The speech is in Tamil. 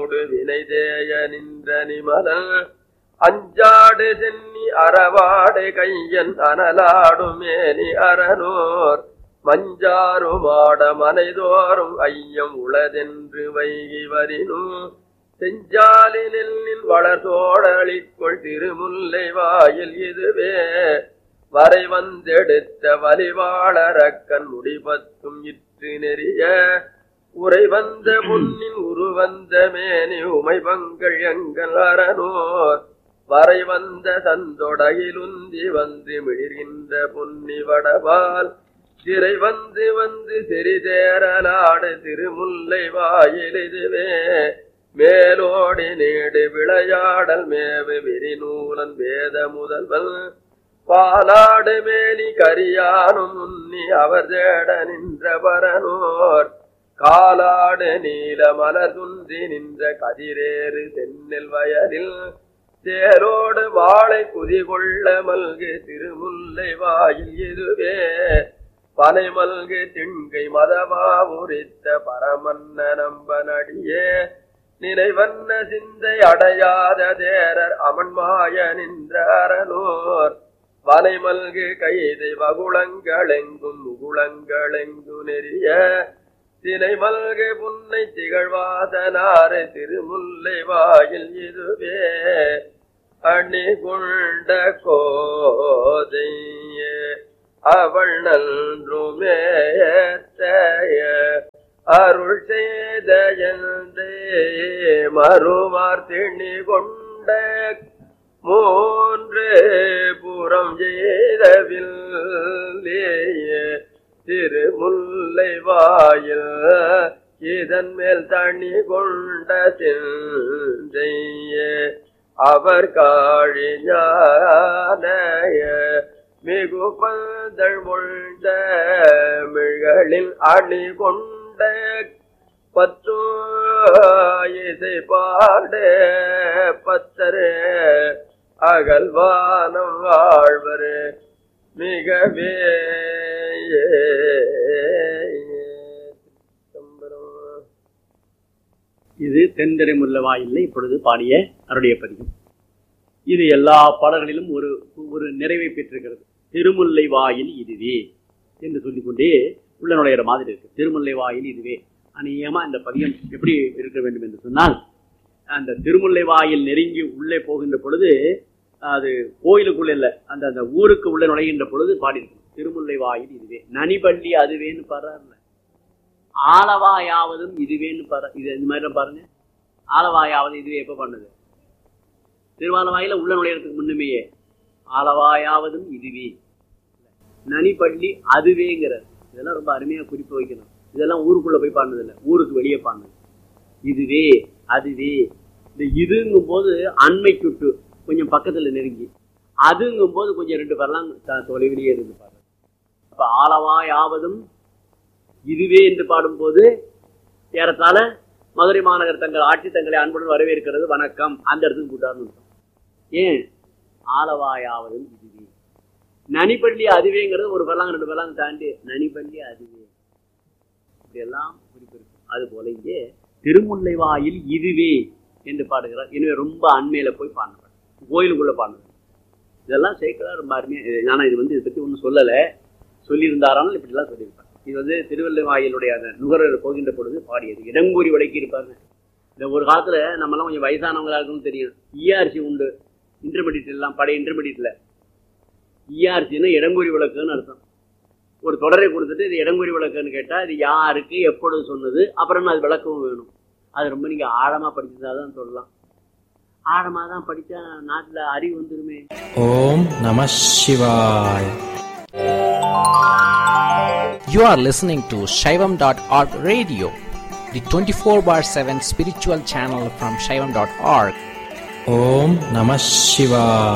வினைதேய நின்ற நிமலன் அஞ்சாடு சென்னி அறவாடு கையன் அனலாடு மேனி அறனோர் மஞ்சாறு மாட மனைதோறும் ஐயம் உளதென்று வைகி வரினும் செஞ்சாலி நெல்லின் வளர்தோடளிக்குள் திருமுல்லை வாயில் இதுவே வரை வந்தெடுத்த வலிவாளரக்கன் முடிபத்தும் இற்று நெறிய உரை வந்த முன்னின் உருவந்த மேனி உமைபங்கள் எங்கள் அரணோர் வரை வந்த சந்தொடகிலுந்தி வந்து மிளிர்கின்ற பொன்னி வடவால் திரை வந்து வந்து சிறிதேரலாடு திருமுல்லை வாயில் இதுவே மேலோடி நீடு விளையாடல் மேவு விரிநூலன் வேத முதல்வன் பாலாடு மேனி கரியானும் முன்னி அவர் தேட நின்ற பரனோர் காலாடு நீல மலர் துன்றி நின்ற கதிரேறு தென்னல் வயலில் தேரோடு வாழை குதிகொள்ள மல்கு திருமுல்லை வாயில் இதுவே பனை மல்கு திண்கை மதவா உரித்த பரமன்ன நம்ப நடியே நினைவன்ன சிந்தை அடையாத தேரர் அமன்மாய நின்ற அரணோர் வனை மல்கு கைதை வகுளங்களெங்கும் முகுளங்களெங்கு நெறிய தினை மல்கு புன்னை திகழ்வாதனாறு திருமுல்லை வாயில் இதுவே அணி கொண்ட கோதைய அவள் நன்றுமேத்தய அருள் செய்தயந்தே மறுவார் திணி கொண்ட மூன்று புறம் செய்தவில்லேய திருமுல்லை வாயில் இதன் மேல் தண்ணி கொண்ட சிந்தைய அவர் காழிஞானய மிகு பந்தள் முழ்ந்த மிழ்களில் அணி கொண்ட பத்து இசை பாட பத்தரு அகல்வானம் வாழ்வர் மிகவே இது தென்திரை முல்லவாயில்லை இப்பொழுது பாடிய அருடைய பதிகம் இது எல்லா பாடல்களிலும் ஒரு ஒரு நிறைவை பெற்றிருக்கிறது திருமுல்லை வாயில் இதுவே என்று சொல்லிக்கொண்டே உள்ள நுழையிற மாதிரி இருக்கு திருமுல்லை வாயில் இதுவே அநேகமா இந்த பதியம் எப்படி இருக்க வேண்டும் என்று சொன்னால் அந்த திருமுல்லை வாயில் நெருங்கி உள்ளே போகின்ற பொழுது அது கோயிலுக்குள்ள இல்லை அந்த அந்த ஊருக்கு உள்ள நுழைகின்ற பொழுது பாடியிருக்கணும் திருமுல்லை வாயில் இதுவே நனிபள்ளி அதுவேன்னு பாடுறாருல ஆலவாயாவதும் இதுவேன்னு பாரு இது இந்த மாதிரி பாருங்க ஆலவாயாவது இதுவே எப்ப பண்ணது திருவாலவாயில உள்ள நுழையறதுக்கு முன்னுமையே ஆலவாயாவதும் இதுவே நனிப்பள்ளி அதுவேங்கிறார் இதெல்லாம் ரொம்ப அருமையா குறிப்பு வைக்கணும் இதெல்லாம் ஊருக்குள்ள போய் பாடினது இல்லை ஊருக்கு வெளியே பாடினது இதுவே அதுவே இந்த இதுங்கும் போது அண்மை சுட்டு கொஞ்சம் பக்கத்துல நெருங்கி அதுங்கும் போது கொஞ்சம் ரெண்டு பேர்லாம் த- தொலைவிலேயே இருந்து பாரு அப்ப ஆலவாயாவதும் இதுவே என்று பாடும்போது ஏறத்தாழ மதுரை மாநகர் தங்கள் ஆட்சி தங்களை அன்புடன் வரவேற்கிறது வணக்கம் அந்த இடத்துக்கு கூட்டாருன்னு அர்த்தம். ஏன் ஆலவாயாவதும் இதுவே நனிப்பள்ளி அதுவேங்கிறது ஒரு பல்லாங்க ரெண்டு பல்லாங்க தாண்டி நனிப்பள்ளி அதுவே இப்படியெல்லாம் குறிப்பு இருக்கு அது போல இங்கே திருமுல்லை வாயில் இதுவே என்று பாடுகிறார் எனவே ரொம்ப அண்மையில போய் பாடினார் கோயிலுக்குள்ள பாடினார் இதெல்லாம் சேர்க்கலாம் ரொம்ப அருமையா ஆனா இது வந்து இதை பத்தி ஒன்றும் சொல்லலை சொல்லியிருந்தாரானால் இப்படிலாம் சொல்லியிருப்பார் இது வந்து திருவள்ளுவாயிலுடைய அந்த நுகரர் போகின்ற பொழுது பாடியது இடங்கூறி விளக்கி இருப்பாருங்க இந்த ஒரு காலத்துல நம்மலாம் கொஞ்சம் வயசானவங்களா இருக்குன்னு தெரியும் இஆர்சி உண்டு இன்டர்மீடியட் எல்லாம் பழைய இன்டர்மீடியட்ல இஆர்சின்னா இடங்கூறி விளக்குன்னு அர்த்தம் ஒரு தொடரை கொடுத்துட்டு இது இடங்கூறி விளக்குன்னு கேட்டா இது யாருக்கு எப்பொழுது சொன்னது அப்புறம் அது விளக்கவும் வேணும் அது ரொம்ப நீங்க ஆழமா படிச்சதா தான் சொல்லலாம் ஆழமா தான் படிச்சா நாட்டுல அறிவு வந்துருமே ஓம் நம சிவாய் You are listening to Shaivam.org radio, the 24 bar 7 spiritual channel from Shaivam.org. Om Namah Shivaya.